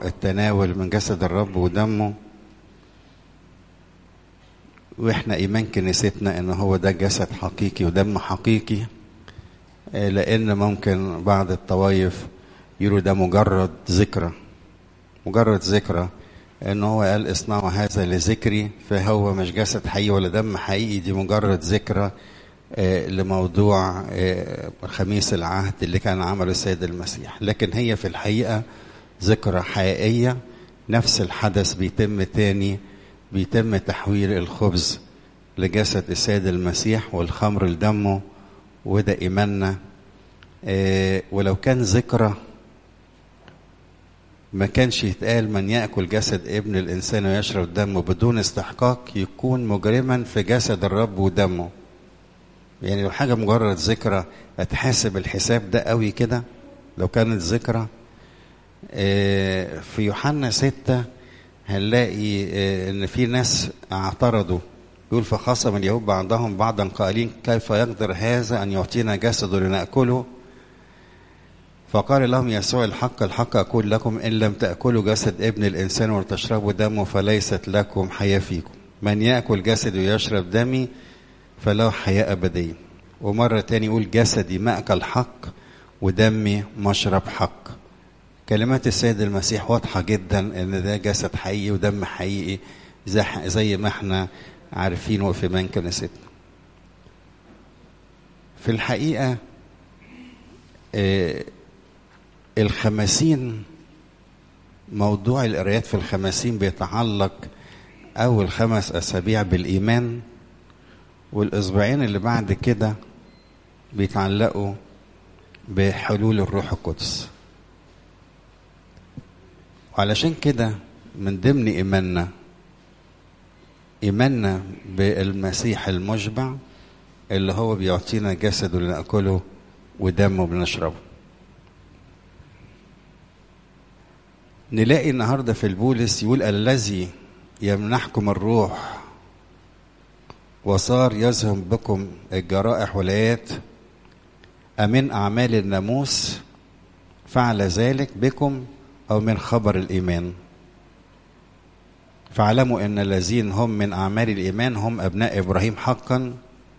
التناول من جسد الرب ودمه واحنا ايمان كنيستنا ان هو ده جسد حقيقي ودم حقيقي آه، لان ممكن بعض الطوائف يقولوا ده مجرد ذكرى مجرد ذكرى ان هو قال اصنعوا هذا لذكري فهو مش جسد حقيقي ولا دم حقيقي دي مجرد ذكرى آه، لموضوع آه، خميس العهد اللي كان عمله السيد المسيح لكن هي في الحقيقة ذكرى حقيقية نفس الحدث بيتم تاني بيتم تحويل الخبز لجسد السيد المسيح والخمر لدمه وده إيماننا آه، ولو كان ذكرى ما كانش يتقال من يأكل جسد ابن الإنسان ويشرب دمه بدون استحقاق يكون مجرما في جسد الرب ودمه يعني لو حاجة مجرد ذكرى هتحاسب الحساب ده قوي كده لو كانت ذكرى آه، في يوحنا ستة هنلاقي آه، ان في ناس اعترضوا يقول فخصم اليهود بعضهم بعضا قائلين كيف يقدر هذا ان يعطينا جسده لناكله فقال لهم يسوع الحق الحق اقول لكم ان لم تاكلوا جسد ابن الانسان وتشربوا دمه فليست لكم حياه فيكم من ياكل جسدي ويشرب دمي فله حياه ابديه ومره تاني يقول جسدي ماكل حق ودمي مشرب حق كلمات السيد المسيح واضحة جدا ان ده جسد حقيقي ودم حقيقي زي, زي ما احنا عارفين في من كنيستنا في الحقيقة آه، الخمسين موضوع القرايات في الخمسين بيتعلق أول خمس أسابيع بالإيمان والأسبوعين اللي بعد كده بيتعلقوا بحلول الروح القدس وعلشان كده من ضمن إيماننا إيماننا بالمسيح المشبع اللي هو بيعطينا جسده لنأكله ودمه بنشربه نلاقي النهاردة في البولس يقول الذي يمنحكم الروح وصار يزهم بكم الجرائح والآيات أمن أعمال الناموس فعل ذلك بكم أو من خبر الإيمان فاعلموا أن الذين هم من أعمال الإيمان هم أبناء إبراهيم حقا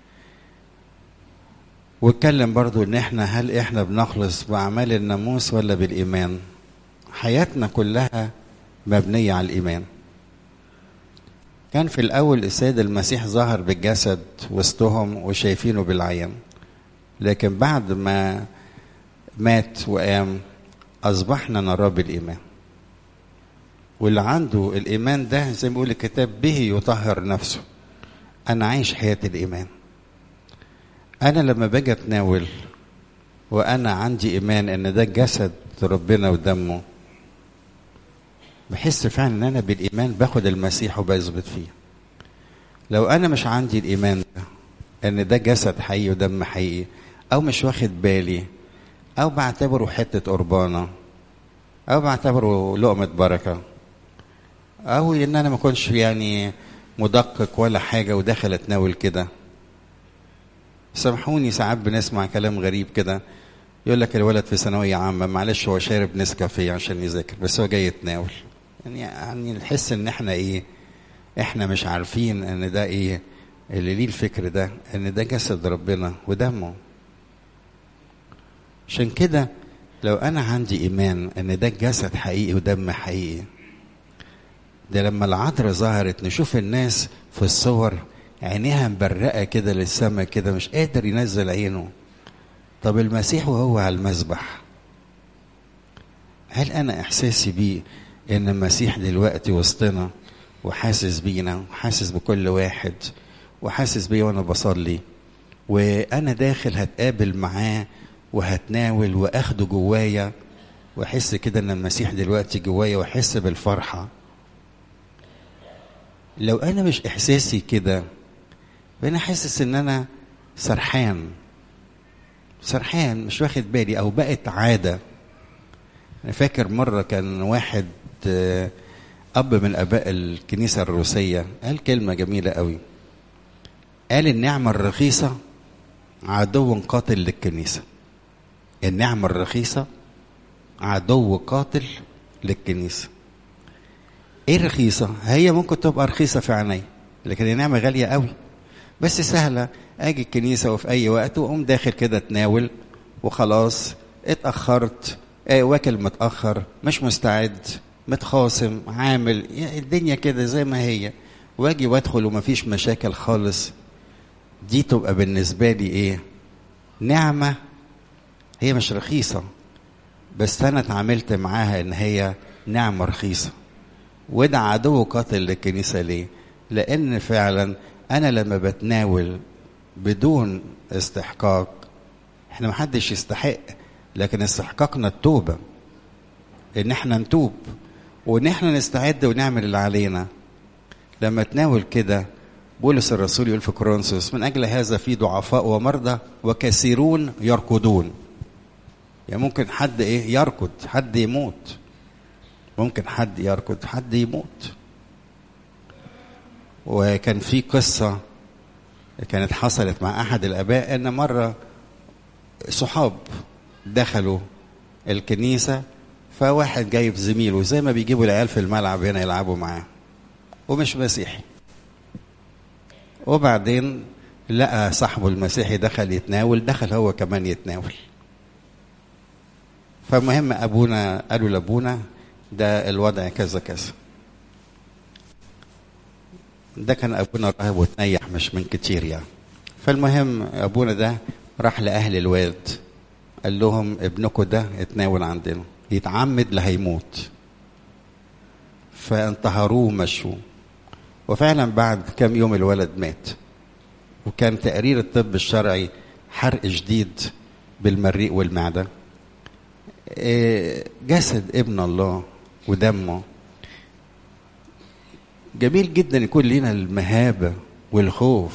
واتكلم برضو ان احنا هل احنا بنخلص باعمال الناموس ولا بالايمان حياتنا كلها مبنيه على الايمان كان في الاول السيد المسيح ظهر بالجسد وسطهم وشايفينه بالعين لكن بعد ما مات وقام اصبحنا نراه بالايمان واللي عنده الايمان ده زي ما بيقول الكتاب به يطهر نفسه انا عايش حياه الايمان انا لما باجي اتناول وانا عندي ايمان ان ده جسد ربنا ودمه بحس فعلا ان انا بالايمان باخد المسيح وبثبت فيه لو انا مش عندي الايمان ده ان ده جسد حقيقي ودم حقيقي او مش واخد بالي او بعتبره حته قربانه او بعتبره لقمه بركه او ان انا ما اكونش يعني مدقق ولا حاجه وداخل اتناول كده سامحوني ساعات بنسمع كلام غريب كده يقول لك الولد في ثانويه عامه معلش هو شارب نسكافيه عشان يذاكر بس هو جاي يتناول يعني يعني نحس ان احنا ايه احنا مش عارفين ان ده ايه اللي ليه الفكر ده ان ده جسد ربنا ودمه عشان كده لو انا عندي ايمان ان ده جسد حقيقي ودم حقيقي ده لما العذراء ظهرت نشوف الناس في الصور عينيها مبرقه كده للسما كده مش قادر ينزل عينه طب المسيح وهو على المذبح هل انا احساسي بيه ان المسيح دلوقتي وسطنا وحاسس بينا وحاسس بكل واحد وحاسس بيا وانا بصلي وانا داخل هتقابل معاه وهتناول واخده جوايا واحس كده ان المسيح دلوقتي جوايا واحس بالفرحه لو انا مش احساسي كده فانا حاسس ان انا سرحان سرحان مش واخد بالي او بقت عاده انا فاكر مره كان واحد آه، اب من اباء الكنيسه الروسيه قال كلمه جميله قوي قال النعمه الرخيصه عدو قاتل للكنيسه النعمه الرخيصه عدو قاتل للكنيسة ايه رخيصة هي ممكن تبقى رخيصة في عيني لكن هي نعمة غالية قوي بس سهلة اجي الكنيسة وفي اي وقت واقوم داخل كده اتناول وخلاص اتأخرت اه واكل متأخر مش مستعد متخاصم عامل الدنيا كده زي ما هي واجي وادخل ومفيش مشاكل خالص دي تبقى بالنسبة لي ايه نعمة هي مش رخيصة بس انا اتعاملت معاها ان هي نعمة رخيصة وده عدو قاتل للكنيسة ليه لان فعلا انا لما بتناول بدون استحقاق احنا محدش يستحق لكن استحقاقنا التوبة ان احنا نتوب وان احنا نستعد ونعمل اللي علينا لما تناول كده بولس الرسول يقول في كورنثوس من اجل هذا في ضعفاء ومرضى وكثيرون يركضون يعني ممكن حد ايه يركض حد يموت ممكن حد يركض حد يموت وكان في قصة كانت حصلت مع أحد الآباء إن مرة صحاب دخلوا الكنيسة فواحد جايب زميله زي ما بيجيبوا العيال في الملعب هنا يلعبوا معاه ومش مسيحي وبعدين لقى صاحبه المسيحي دخل يتناول دخل هو كمان يتناول فالمهم ابونا قالوا لابونا ده الوضع كذا كذا ده كان ابونا راهب وتنيح مش من كتير يعني فالمهم ابونا ده راح لاهل الواد قال لهم ابنكم ده اتناول عندنا يتعمد لهيموت فانتهروه ومشوه وفعلا بعد كم يوم الولد مات وكان تقرير الطب الشرعي حرق شديد بالمريء والمعدة جسد ابن الله ودمه جميل جدا يكون لنا المهابة والخوف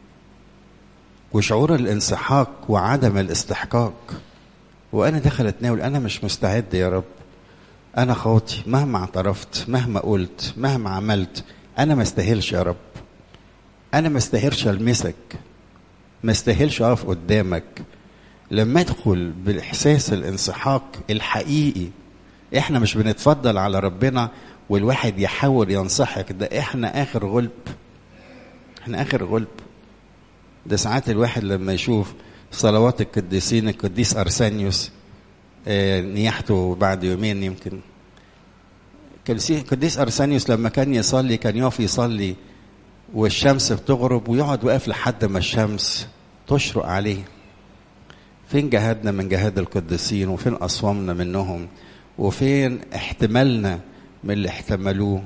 وشعور الانسحاق وعدم الاستحقاق وانا داخل اتناول انا مش مستعد يا رب انا خاطي مهما اعترفت مهما قلت مهما عملت انا ما استاهلش يا رب انا ما استاهلش المسك ما استاهلش اقف قدامك لما ادخل بالاحساس الانسحاق الحقيقي احنا مش بنتفضل على ربنا والواحد يحاول ينصحك ده احنا اخر غلب احنا اخر غلب ده ساعات الواحد لما يشوف صلوات القديسين القديس ارسانيوس آه نياحته بعد يومين يمكن القديس ارسانيوس لما كان يصلي كان يقف يصلي والشمس بتغرب ويقعد واقف لحد ما الشمس تشرق عليه فين جهادنا من جهاد القديسين وفين اصوامنا منهم وفين احتمالنا من اللي احتملوه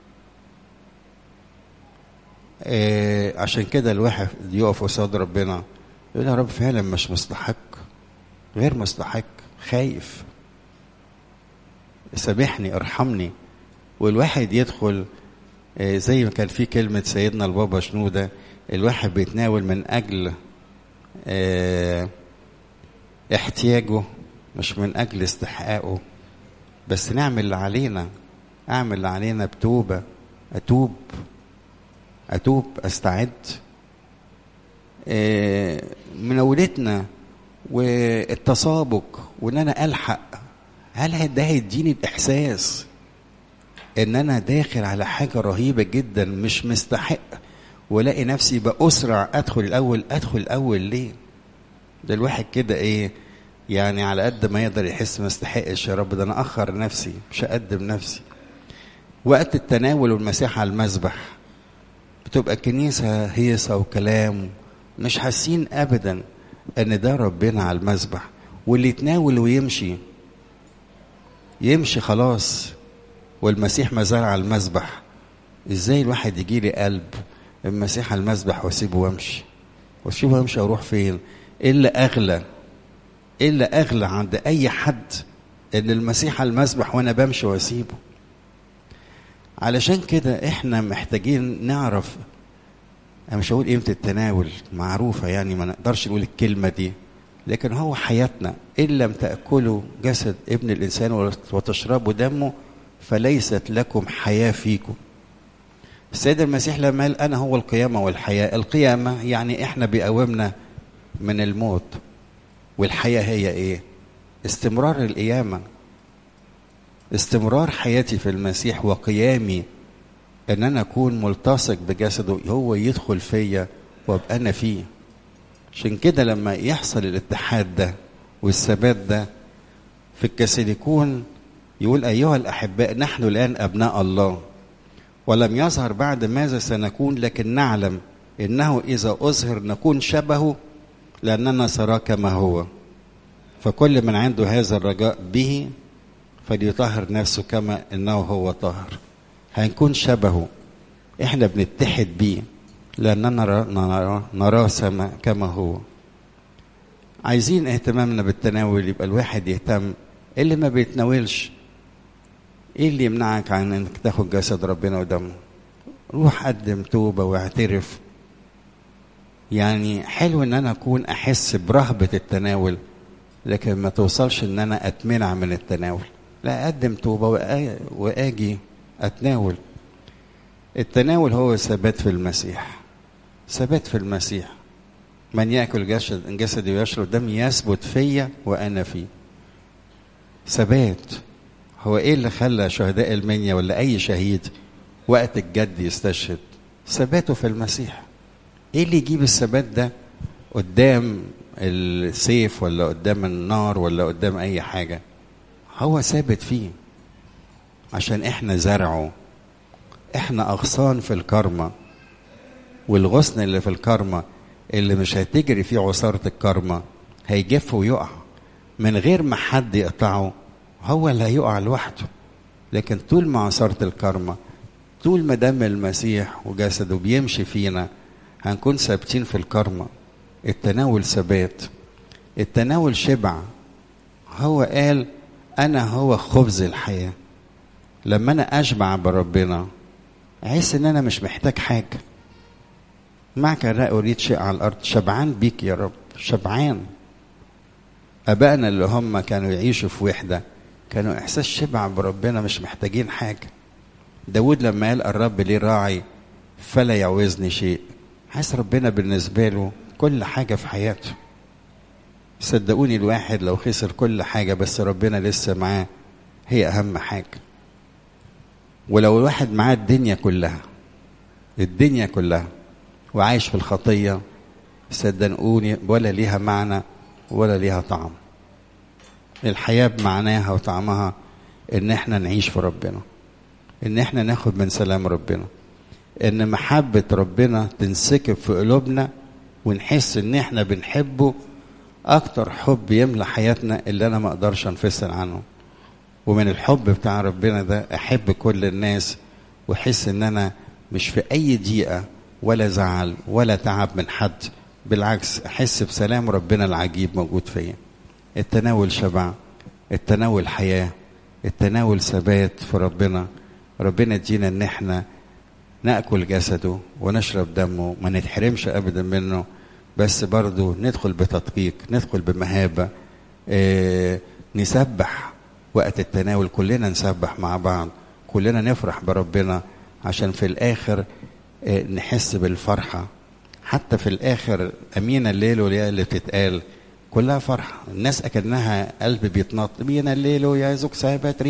آه عشان كده الواحد يقف قصاد ربنا يقول يا رب فعلا مش مستحق غير مستحق خايف سامحني ارحمني والواحد يدخل آه زي ما كان في كلمة سيدنا البابا شنودة الواحد بيتناول من أجل آه احتياجه مش من أجل استحقاقه بس نعمل اللي علينا أعمل اللي علينا بتوبة أتوب أتوب أستعد آه مناولتنا والتسابق وإن أنا ألحق هل ده هيديني الإحساس ان انا داخل على حاجه رهيبه جدا مش مستحق والاقي نفسي باسرع ادخل الاول ادخل الاول ليه ده الواحد كده ايه يعني على قد ما يقدر يحس ما استحقش يا رب ده انا اخر نفسي مش هقدم نفسي وقت التناول والمسيح على المذبح بتبقى الكنيسة هيصة وكلام مش حاسين أبدا إن ده ربنا على المذبح واللي يتناول ويمشي يمشي خلاص والمسيح ما زال على المذبح ازاي الواحد يجي لي قلب المسيح على المذبح واسيبه وامشي واسيبه وامشي اروح فين الا اغلى الا اغلى عند اي حد ان المسيح على المذبح وانا بمشي واسيبه علشان كده احنا محتاجين نعرف انا مش هقول قيمه التناول معروفه يعني ما نقدرش نقول الكلمه دي لكن هو حياتنا ان لم تاكلوا جسد ابن الانسان وتشربوا دمه فليست لكم حياة فيكم السيد المسيح لما قال أنا هو القيامة والحياة القيامة يعني إحنا بيقومنا من الموت والحياة هي إيه استمرار القيامة استمرار حياتي في المسيح وقيامي ان انا اكون ملتصق بجسده هو يدخل فيا وابقى انا فيه عشان كده لما يحصل الاتحاد ده والثبات ده في الكاثوليكون يقول ايها الاحباء نحن الان ابناء الله ولم يظهر بعد ماذا سنكون لكن نعلم انه اذا اظهر نكون شبهه لاننا سراه كما هو فكل من عنده هذا الرجاء به فليطهر نفسه كما انه هو طاهر هنكون شبهه احنا بنتحد بيه لاننا نرى نرى نراه سما كما هو عايزين اهتمامنا بالتناول يبقى الواحد يهتم اللي ما بيتناولش ايه اللي يمنعك عن انك تاخد جسد ربنا ودمه روح قدم توبه واعترف يعني حلو ان انا اكون احس برهبه التناول لكن ما توصلش ان انا اتمنع من التناول لا اقدم توبه واجي اتناول التناول هو ثبات في المسيح ثبات في المسيح من ياكل جسد جسدي ويشرب دمي يثبت فيا وانا فيه ثبات هو ايه اللي خلى شهداء المنيا ولا اي شهيد وقت الجد يستشهد ثباته في المسيح ايه اللي يجيب الثبات ده قدام السيف ولا قدام النار ولا قدام اي حاجه هو ثابت فيه عشان احنا زرعه احنا اغصان في الكرمة والغصن اللي في الكرمة اللي مش هتجري فيه عصارة الكرمة هيجف ويقع من غير ما حد يقطعه هو اللي هيقع لوحده لكن طول ما عصارة الكرمة طول ما دم المسيح وجسده بيمشي فينا هنكون ثابتين في الكرمة التناول ثبات التناول شبع هو قال أنا هو خبز الحياة لما أنا أشبع بربنا أحس إن أنا مش محتاج حاجة معك لا أريد شيء على الأرض شبعان بيك يا رب شبعان أبائنا اللي هم كانوا يعيشوا في وحدة كانوا إحساس شبع بربنا مش محتاجين حاجة داود لما قال الرب لي راعي فلا يعوزني شيء حاسس ربنا بالنسبة له كل حاجة في حياته صدقوني الواحد لو خسر كل حاجة بس ربنا لسه معاه هي أهم حاجة ولو الواحد معاه الدنيا كلها الدنيا كلها وعايش في الخطية صدقوني ولا ليها معنى ولا ليها طعم الحياة بمعناها وطعمها ان احنا نعيش في ربنا ان احنا ناخد من سلام ربنا ان محبة ربنا تنسكب في قلوبنا ونحس ان احنا بنحبه اكتر حب يملى حياتنا اللي انا ما اقدرش انفصل عنه ومن الحب بتاع ربنا ده احب كل الناس واحس ان انا مش في اي ضيقه ولا زعل ولا تعب من حد بالعكس احس بسلام ربنا العجيب موجود فيا التناول شبع التناول حياه التناول ثبات في ربنا ربنا يدينا ان احنا ناكل جسده ونشرب دمه ما نتحرمش ابدا منه بس برضو ندخل بتدقيق ندخل بمهابه إيه نسبح وقت التناول كلنا نسبح مع بعض كلنا نفرح بربنا عشان في الاخر إيه نحس بالفرحه حتى في الاخر امين الليل والياء اللي بتتقال كلها فرحه الناس اكنها قلب بيتنط بينا الليل ويا زوج سابت